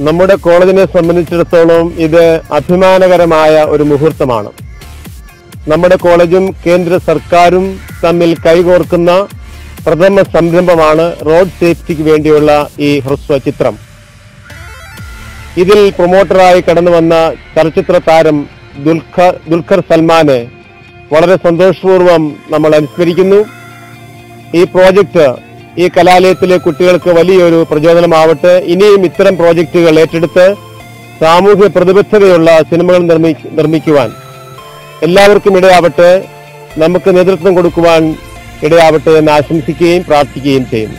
നമ്മുടെ കോളേജിനെ സംബന്ധിച്ചിടത്തോളം ഇത് അഭിമാനകരമായ ഒരു മുഹൂർത്തമാണ് നമ്മുടെ കോളേജും കേന്ദ്ര സർക്കാരും തമ്മിൽ കൈകോർക്കുന്ന പ്രഥമ സംരംഭമാണ് റോഡ് സേഫ്റ്റിക്ക് വേണ്ടിയുള്ള ഈ ഹ്രസ്വ ചിത്രം ഇതിൽ പ്രൊമോട്ടറായി കടന്നു വന്ന ചലച്ചിത്ര താരം ദുൽഖർ ദുൽഖർ സൽമാനെ വളരെ സന്തോഷപൂർവ്വം നമ്മൾ അനുസ്മരിക്കുന്നു ഈ പ്രോജക്റ്റ് ഈ കലാലയത്തിലെ കുട്ടികൾക്ക് വലിയൊരു പ്രചോദനമാവട്ടെ ഇനിയും ഇത്തരം പ്രോജക്റ്റുകൾ ഏറ്റെടുത്ത് സാമൂഹ്യ പ്രതിബദ്ധതയുള്ള സിനിമകൾ നിർമ്മി നിർമ്മിക്കുവാൻ എല്ലാവർക്കും ഇടയാവട്ടെ നമുക്ക് നേതൃത്വം കൊടുക്കുവാൻ ഇടയാവട്ടെ എന്ന് ആശംസിക്കുകയും പ്രാർത്ഥിക്കുകയും ചെയ്യുന്നു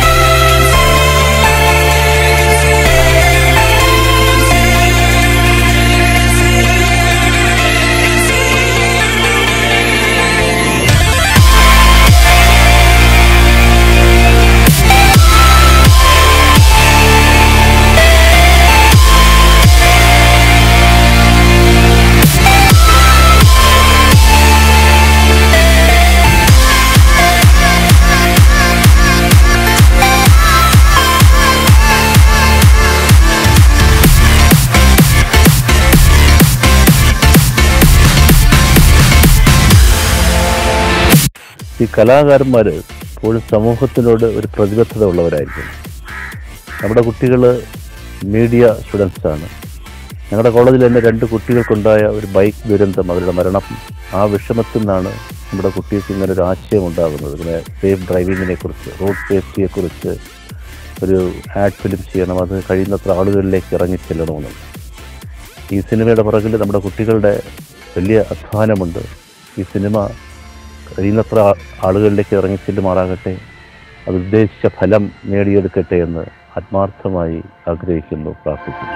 ഈ കലാകാരന്മാർ എപ്പോഴും സമൂഹത്തിനോട് ഒരു പ്രതിബദ്ധത ഉള്ളവരായിരിക്കും നമ്മുടെ കുട്ടികൾ മീഡിയ സ്റ്റുഡൻസ് ആണ് ഞങ്ങളുടെ കോളേജിൽ തന്നെ രണ്ട് കുട്ടികൾക്കുണ്ടായ ഒരു ബൈക്ക് ദുരന്തം അവരുടെ മരണം ആ വിഷമത്തിൽ നിന്നാണ് നമ്മുടെ കുട്ടികൾക്ക് ഇങ്ങനെ ഒരു ആശയം ഉണ്ടാകുന്നത് ഇങ്ങനെ സേഫ് ഡ്രൈവിങ്ങിനെ കുറിച്ച് റോഡ് സേഫ്റ്റിയെ കുറിച്ച് ഒരു ആഡ് ഫിലിം ചെയ്യണം അത് കഴിയുന്നത്ര ആളുകളിലേക്ക് ഇറങ്ങി ചെല്ലണമെന്ന് ഈ സിനിമയുടെ പുറകിൽ നമ്മുടെ കുട്ടികളുടെ വലിയ അധ്വാനമുണ്ട് ഈ സിനിമ കഴിയുന്നത്ര ആ- ആളുകളിലേക്ക് ഇറങ്ങി ചെല്ലുമാറാകട്ടെ അത് ഉദ്ദേശിച്ച ഫലം നേടിയെടുക്കട്ടെ എന്ന് ആത്മാർത്ഥമായി ആഗ്രഹിക്കുന്നു പ്രാർത്ഥിക്കുന്നു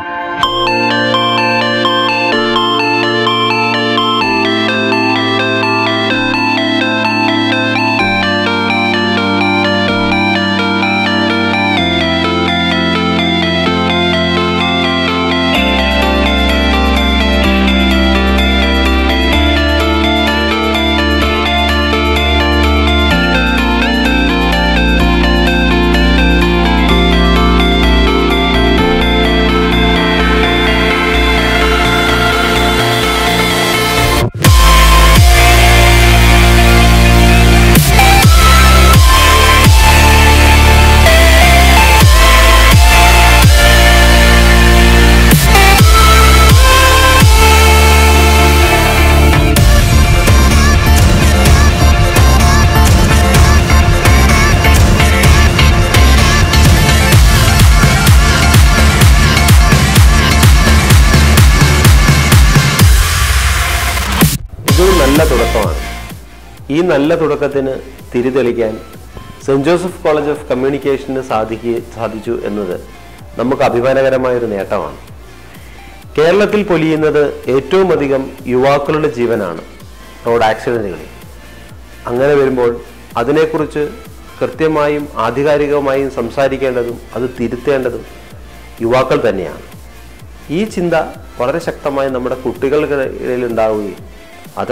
ഇതൊരു നല്ല തുടക്കമാണ് ഈ നല്ല തുടക്കത്തിന് തിരിതെളിക്കാൻ സെന്റ് ജോസഫ് കോളേജ് ഓഫ് കമ്മ്യൂണിക്കേഷന് സാധിക്കുക സാധിച്ചു എന്നത് നമുക്ക് അഭിമാനകരമായ ഒരു നേട്ടമാണ് കേരളത്തിൽ പൊലിയുന്നത് ഏറ്റവും അധികം യുവാക്കളുടെ ജീവനാണ് റോഡ് ആക്സിഡന്റുകളിൽ അങ്ങനെ വരുമ്പോൾ അതിനെക്കുറിച്ച് കൃത്യമായും ആധികാരികമായും സംസാരിക്കേണ്ടതും അത് തിരുത്തേണ്ടതും യുവാക്കൾ തന്നെയാണ് ഈ ചിന്ത വളരെ ശക്തമായി നമ്മുടെ കുട്ടികളുടെ ഇടയിൽ ഉണ്ടാവുകയും അത്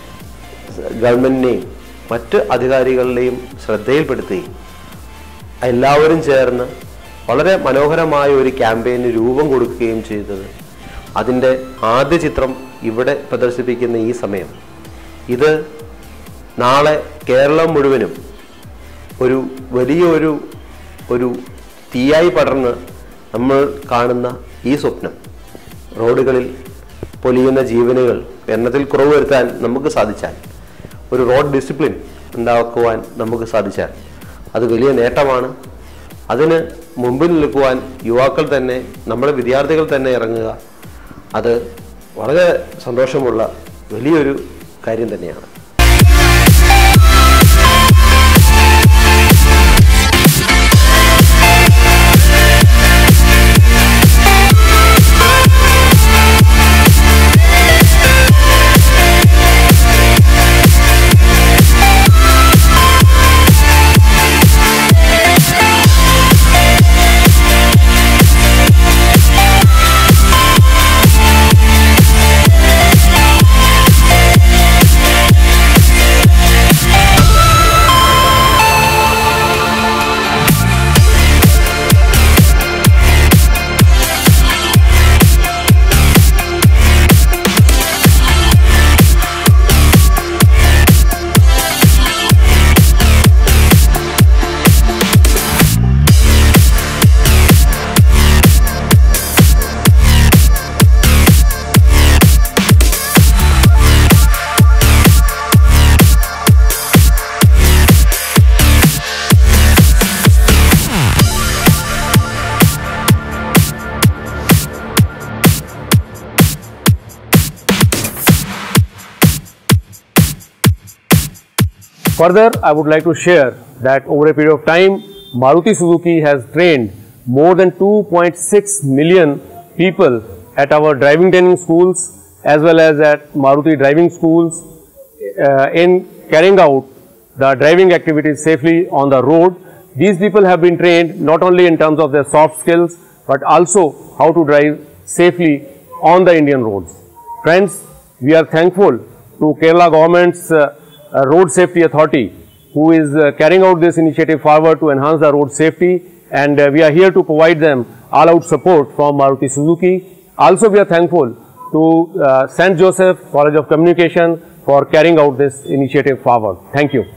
ഗവൺമെന്റിനെയും മറ്റ് അധികാരികളുടെയും ശ്രദ്ധയിൽപ്പെടുത്തുകയും എല്ലാവരും ചേർന്ന് വളരെ മനോഹരമായ ഒരു ക്യാമ്പയിന് രൂപം കൊടുക്കുകയും ചെയ്തത് അതിൻ്റെ ആദ്യ ചിത്രം ഇവിടെ പ്രദർശിപ്പിക്കുന്ന ഈ സമയം ഇത് നാളെ കേരളം മുഴുവനും ഒരു വലിയൊരു ഒരു തീയായി പടർന്ന് നമ്മൾ കാണുന്ന ഈ സ്വപ്നം റോഡുകളിൽ പൊലിയുന്ന ജീവനുകൾ എണ്ണത്തിൽ കുറവ് വരുത്താൻ നമുക്ക് സാധിച്ചാൽ ഒരു റോഡ് ഡിസിപ്ലിൻ ഉണ്ടാക്കുവാൻ നമുക്ക് സാധിച്ചാൽ അത് വലിയ നേട്ടമാണ് അതിന് മുമ്പിൽ നിൽക്കുവാൻ യുവാക്കൾ തന്നെ നമ്മുടെ വിദ്യാർത്ഥികൾ തന്നെ ഇറങ്ങുക അത് വളരെ സന്തോഷമുള്ള വലിയൊരു കാര്യം തന്നെയാണ് Thank Further, I would like to share that over a period of time, Maruti Suzuki has trained more than 2.6 million people at our driving training schools as well as at Maruti driving schools uh, in carrying out the driving activities safely on the road. These people have been trained not only in terms of their soft skills but also how to drive safely on the Indian roads. Friends, we are thankful to Kerala government's uh, uh, Road Safety Authority who is uh, carrying out this initiative forward to enhance the road safety and uh, we are here to provide them all out support from Maruti Suzuki. Also we are thankful to uh, St. Joseph College of Communication for carrying out this initiative forward. Thank you.